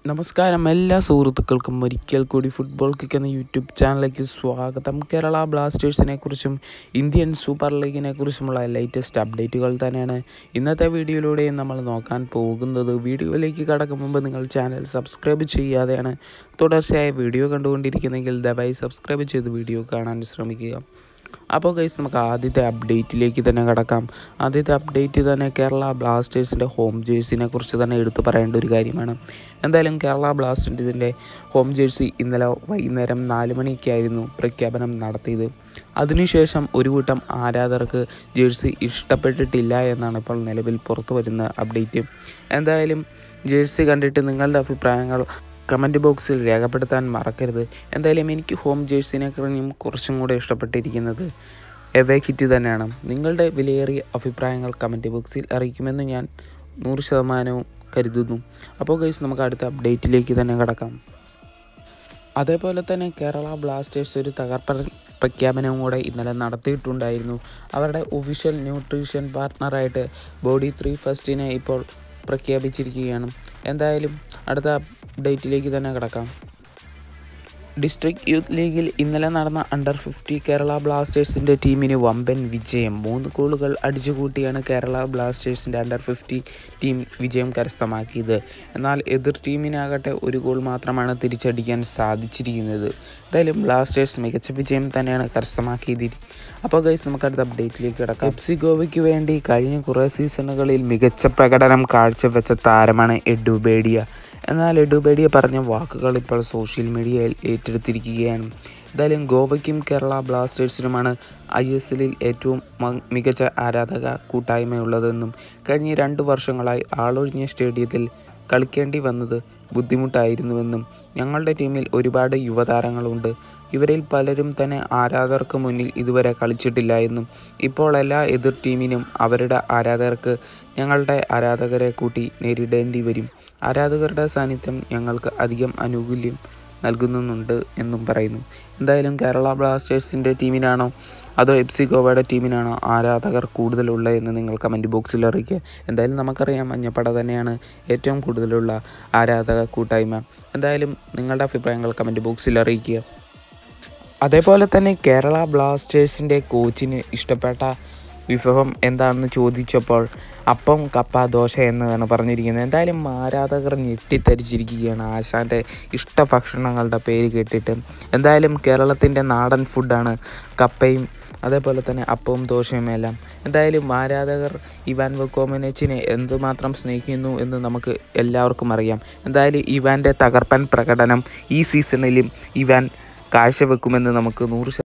നമസ്കാരം എല്ലാ സുഹൃത്തുക്കൾക്കും ഒരിക്കൽ കൂടി ഫുട്ബോൾ കിക്ക് എന്ന യൂട്യൂബ് ചാനലിലേക്ക് സ്വാഗതം കേരള ബ്ലാസ്റ്റേഴ്സിനെ കുറിച്ചും ഇന്ത്യൻ സൂപ്പർ ലീഗിനെ കുറിച്ചുമുള്ള ലേറ്റസ്റ്റ് അപ്ഡേറ്റുകൾ തന്നെയാണ് ഇന്നത്തെ വീഡിയോയിലൂടെ നമ്മൾ നോക്കാൻ പോകുന്നത് വീഡിയോയിലേക്ക് കടക്കും മുമ്പ് നിങ്ങൾ ചാനൽ സബ്സ്ക്രൈബ് ചെയ്യാതെയാണ് തുടർച്ചയായ വീഡിയോ കണ്ടുകൊണ്ടിരിക്കുന്നെങ്കിൽ ദയവായി സബ്സ്ക്രൈബ് ചെയ്ത് വീഡിയോ കാണാൻ ശ്രമിക്കുക അപ്പോൾ ഗൈസ് നമുക്ക് ആദ്യത്തെ അപ്ഡേറ്റിലേക്ക് തന്നെ കടക്കാം ആദ്യത്തെ അപ്ഡേറ്റ് തന്നെ കേരള ബ്ലാസ്റ്റേഴ്സിൻ്റെ ഹോം ജേഴ്സിനെ കുറിച്ച് തന്നെ എടുത്തു പറയേണ്ട ഒരു കാര്യമാണ് എന്തായാലും കേരള ബ്ലാസ്റ്റേഴ്സിൻ്റെ ഹോം ജേഴ്സി ഇന്നലെ വൈകുന്നേരം നാല് മണിക്കായിരുന്നു പ്രഖ്യാപനം നടത്തിയത് അതിനുശേഷം ഒരു കൂട്ടം ആരാധകർക്ക് ജേഴ്സി ഇഷ്ടപ്പെട്ടിട്ടില്ല എന്നാണ് ഇപ്പോൾ നിലവിൽ പുറത്തു വരുന്ന അപ്ഡേറ്റ് എന്തായാലും ജേഴ്സി കണ്ടിട്ട് നിങ്ങളുടെ അഭിപ്രായങ്ങൾ കമൻറ്റ് ബോക്സിൽ രേഖപ്പെടുത്താൻ മറക്കരുത് എന്തായാലും എനിക്ക് ഹോം ജേഴ്സിനെക്കാളും കുറച്ചും കൂടെ ഇഷ്ടപ്പെട്ടിരിക്കുന്നത് എവേ കിറ്റ് തന്നെയാണ് നിങ്ങളുടെ വിലയേറിയ അഭിപ്രായങ്ങൾ കമൻറ്റ് ബോക്സിൽ അറിയിക്കുമെന്ന് ഞാൻ നൂറ് ശതമാനവും കരുതുന്നു അപ്പോൾ ഗൈസ് നമുക്ക് അടുത്ത അപ്ഡേറ്റിലേക്ക് തന്നെ കടക്കാം അതേപോലെ തന്നെ കേരള ബ്ലാസ്റ്റേഴ്സ് ഒരു തകർപ്പൻ പ്രഖ്യാപനവും കൂടെ ഇന്നലെ നടത്തിയിട്ടുണ്ടായിരുന്നു അവരുടെ ഒഫീഷ്യൽ ന്യൂട്രീഷൻ പാർട്ട്ണറായിട്ട് ബോഡി ത്രീ ഫസ്റ്റിനെ ഇപ്പോൾ പ്രഖ്യാപിച്ചിരിക്കുകയാണ് എന്തായാലും അടുത്ത അപ്ഡേറ്റിലേക്ക് തന്നെ കിടക്കാം ഡിസ്ട്രിക്ട് യൂത്ത് ലീഗിൽ ഇന്നലെ നടന്ന അണ്ടർ ഫിഫ്റ്റി കേരള ബ്ലാസ്റ്റേഴ്സിൻ്റെ ടീമിന് വമ്പൻ വിജയം മൂന്ന് ഗോളുകൾ അടിച്ചുകൂട്ടിയാണ് കേരള ബ്ലാസ്റ്റേഴ്സിൻ്റെ അണ്ടർ ഫിഫ്റ്റി ടീം വിജയം കരസ്ഥമാക്കിയത് എന്നാൽ എതിർ ടീമിനാകട്ടെ ഒരു ഗോൾ മാത്രമാണ് തിരിച്ചടിക്കാൻ സാധിച്ചിരിക്കുന്നത് എന്തായാലും ബ്ലാസ്റ്റേഴ്സ് മികച്ച വിജയം തന്നെയാണ് കരസ്ഥമാക്കിയത് അപ്പോൾ ഗൈസ് നമുക്ക് അടുത്ത അപ്ഡേറ്റിലേക്ക് കിടക്കാം എഫ് സി ഗോവയ്ക്ക് വേണ്ടി കഴിഞ്ഞ കുറേ സീസണുകളിൽ മികച്ച പ്രകടനം കാഴ്ചവെച്ച താരമാണ് എഡുബേഡിയ എന്നാൽ എഡുബേഡിയ പറഞ്ഞ വാക്കുകൾ ഇപ്പോൾ സോഷ്യൽ മീഡിയയിൽ ഏറ്റെടുത്തിരിക്കുകയാണ് എന്തായാലും ഗോവയ്ക്കും കേരള ബ്ലാസ്റ്റേഴ്സിനുമാണ് ഐ എസ് എല്ലിൽ ഏറ്റവും മികച്ച ആരാധക കൂട്ടായ്മയുള്ളതെന്നും കഴിഞ്ഞ രണ്ട് വർഷങ്ങളായി ആളൊഴിഞ്ഞ സ്റ്റേഡിയത്തിൽ കളിക്കേണ്ടി വന്നത് ബുദ്ധിമുട്ടായിരുന്നുവെന്നും ഞങ്ങളുടെ ടീമിൽ ഒരുപാട് യുവതാരങ്ങളുണ്ട് ഇവരിൽ പലരും തന്നെ ആരാധകർക്ക് മുന്നിൽ ഇതുവരെ കളിച്ചിട്ടില്ല എന്നും ഇപ്പോൾ എല്ലാ എതിർ ടീമിനും അവരുടെ ആരാധകർക്ക് ഞങ്ങളുടെ ആരാധകരെ കൂട്ടി നേരിടേണ്ടി വരും ആരാധകരുടെ സാന്നിധ്യം ഞങ്ങൾക്ക് അധികം ആനുകൂല്യം നൽകുന്നുണ്ട് എന്നും പറയുന്നു എന്തായാലും കേരള ബ്ലാസ്റ്റേഴ്സിൻ്റെ ടീമിനാണോ അതോ എഫ് സി ഗോവയുടെ ടീമിനാണോ ആരാധകർ കൂടുതലുള്ളതെന്ന് നിങ്ങൾ കമൻറ്റ് ബോക്സിൽ അറിയിക്കുക എന്തായാലും നമുക്കറിയാം മഞ്ഞപ്പട തന്നെയാണ് ഏറ്റവും കൂടുതലുള്ള ആരാധക കൂട്ടായ്മ എന്തായാലും നിങ്ങളുടെ അഭിപ്രായങ്ങൾ കമൻറ്റ് ബോക്സിൽ അറിയിക്കുക അതേപോലെ തന്നെ കേരള ബ്ലാസ്റ്റേഴ്സിൻ്റെ കോച്ചിന് ഇഷ്ടപ്പെട്ട വിഭവം എന്താണെന്ന് ചോദിച്ചപ്പോൾ അപ്പം കപ്പ ദോശ എന്നതാണ് പറഞ്ഞിരിക്കുന്നത് എന്തായാലും ആരാധകർ ഞെട്ടിത്തരിച്ചിരിക്കുകയാണ് ആശാൻ്റെ ഇഷ്ട ഭക്ഷണങ്ങളുടെ പേര് കേട്ടിട്ട് എന്തായാലും കേരളത്തിൻ്റെ നാടൻ ഫുഡാണ് കപ്പയും അതേപോലെ തന്നെ അപ്പവും ദോശയും എല്ലാം എന്തായാലും ആരാധകർ ഇവാൻ വക്കോമനച്ചിനെ എന്തുമാത്രം സ്നേഹിക്കുന്നു എന്ന് നമുക്ക് എല്ലാവർക്കും അറിയാം എന്തായാലും ഇവാൻ്റെ തകർപ്പൻ പ്രകടനം ഈ സീസണിലും ഇവാൻ കാഴ്ചവെക്കുമെന്ന് നമുക്ക് നൂറ്